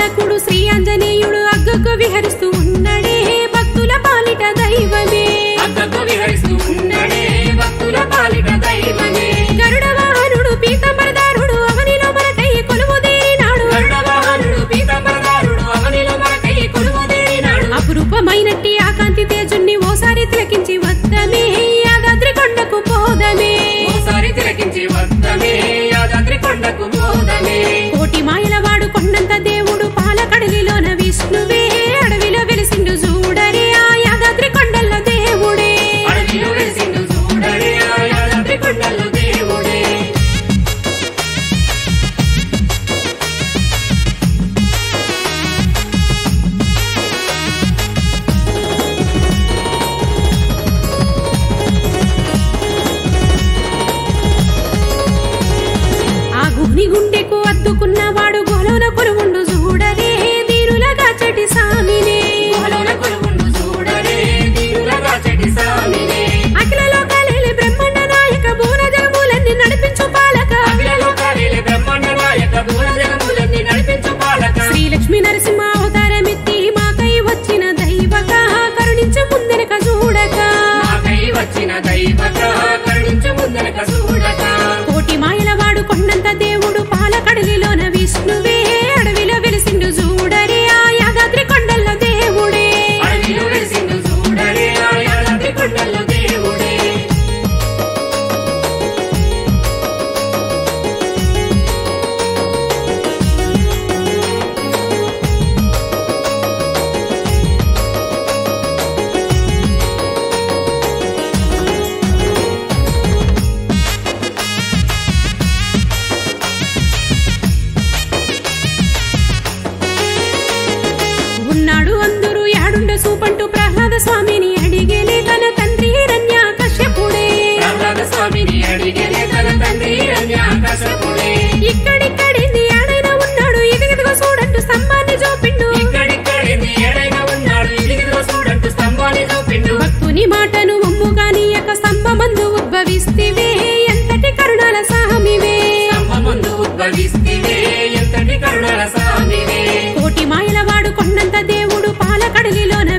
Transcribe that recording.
బాలకుడు శ్రీ ఆంజనేయుడు అగ్గకు విహరిస్తూ ఉన్నడే భక్తుల పాలిట దైవమే అద్దకు విహరిస్తూ ఉన్నడే భక్తుల పాలిట దైవమే గరుడ వాహనుడు పీతాంబరదారుడు అవనిలో మనకై కొలువుదేరినాడు గరుడ వాహనుడు పీతాంబరదారుడు అవనిలో మనకై కొలువుదేరినాడు అపురూపమైనట్టి ఆ కాంతి తేజుణ్ణి ఓసారి తిలకించి వద్దమే యాదాద్రి కొండకు పోదమే ఓసారి తిలకించి వద్దమే యాదాద్రి కొండకు మోదమే కోటి మాయల వాడు కొండంత దేవుడు పాలకడలిలోన విష్ణువే అడవిలో వెలిసిండు చూడరే ఆ యాదాద్రి కొండల్లో దేవుడే అడవిలో వెలిసిండు చూడడే ఆ యాదాద్రి కొండల్లో దేవుడే ఆ గుహ్ని గుండెకు అద్దుకున్న వాడు గోలోన కొలువుండు చూడరే దీరులగా చెటి సామినే గుహలోన కొలువుండు చూడడే దీనులగా చెటి సామినే అఖిల లోకాలేలే బ్రహ్మాండ నాయక భువన జగములన్నీ నడిపించు పాలక అఖిలలో కాలేలే బ్రహ్మాండ నాయక భువన జగములన్నీ నడిపించు పాలక శ్రీ లక్ష్మీ నరసింహ అవతారమెత్తి మాకై వచ్చిన దైవక కరుణించు ముందెనక చూడక మాకై వచ్చిన దైవక కరుణించు ముందనక చూడక కోటి మాయల వాడు కొండంత దేవుడు పాలకడలిలోన విష్ణువే అడవిలో వెలిసిండు చూడరే ఆ యాదాద్రి కొండల్లో దేవుడే అడవిలో వెలిసిండు చూడడే ఆ యాదాద్రి కొండల్లో దేవుడే ఉన్నాడు అందరూ యాడుండే సూపంటూ ప్రహ్లాద స్వామిని అడిగేలే తన తండ్రి హిరణ్య కశ్యపుడే ప్రహ్లాద స్వామిని అడిగేనే తన తండ్రి హిరణ్యాకశపుడే ఇక్కడిక్కడింది యాడైనా ఉన్నాడు ఇదిగిదిగో చూడంటూ స్తంభాన్ని చూపిండు ఇక్కడిక్కడింది ఏడైనా ఉన్నాడు ఇదిగిదిగో చూడంటూ స్తంభాన్ని చూపిండు భక్తుని మాటను మమ్ముగాని యొక్క స్తంభమందు ఉద్భవిస్తివే ఎంతటి కరుణాల సామివే స్తంభమందు ఉద్భవిస్తివే ఎంతటి కరుణల స్వామివే కోటి మాయల వాడు కొండంత దేవుడు పాలకడలిలోన